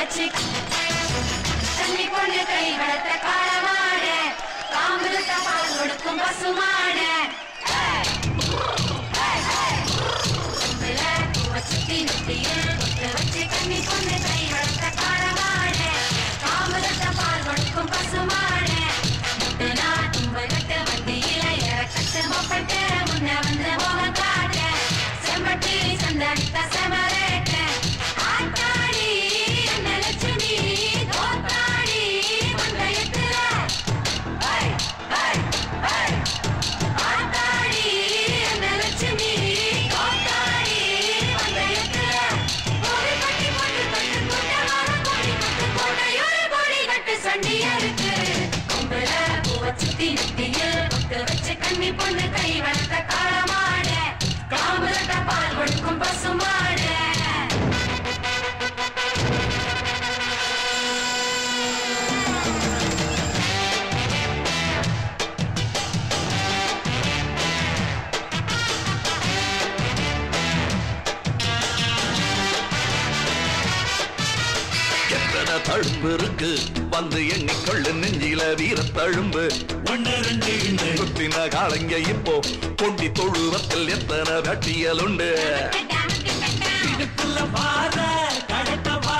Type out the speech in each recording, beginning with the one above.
வச்சு தண்ணி கொண்டு கை வளர்த்த காளமாட காம்புலத்த பால் கொடுக்கும் பசுமாட சுத்தி நெத்தியில் கொத்து வச்சு கண்ணி கொண்டு கை வளர்த்த காளமாட காம்புலத்த பால் கொடுக்கும் பசுமாட முட்டுனா தும்பகட்டு வண்டியில இறக்கட்டு மொப்பட்டு முன்ன வந்து முகம் காட்ட செம்பட்டி சந்தடித்த செமரேட்ட ஆத்தாடி என்ன லட்சுமி தோத்தாடி மண்டையத்துல ஐ ஐ ஐ ஆத்தாடி என்ன லட்சுமி தோத்தாடி மண்டையத்துல கோடி கட்டி போட்டு கட்டு கூட்டமான கோடி கட்டு கோட்டையோட கோடி கட்டு சண்டியா இருக்கு கொம்புல பூவ சுத்தி நெத்தியில் கொட்டு வச்சு கண்ணி பொண்ணு கை வளர்த்த காலமாட காம்புலட்ட பால் கொடுக்கும் பசுமாட எத்தனை தழும்பு இருக்கு வந்து எண்ணிக்கொள்ளு நெஞ்சில வீர தழும்பு ஒன்னு ரெண்டு இண்டு குத்தின காலங்க இப்போ கொண்டி தொழுவத்தில் எத்தனை வெட்டியல் உண்டு இதுக்குள்ள பாத கடத்தவா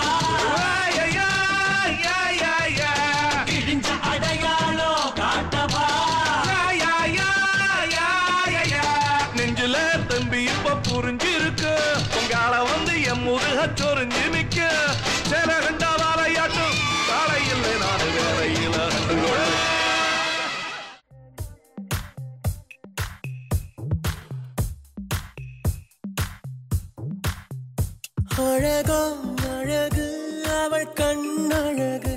கிழிஞ்ச அடையாளம் காட்டவா நெஞ்சில தம்பி இப்ப புரிஞ்சிருக்கு உங்கால வந்து என் முதுக சொரிஞ்சு நிக்க சில கண்டா வாழையாட்டும் காலையில் நான் வேலையில அழகோ அழகு அவள் கண்ணழகு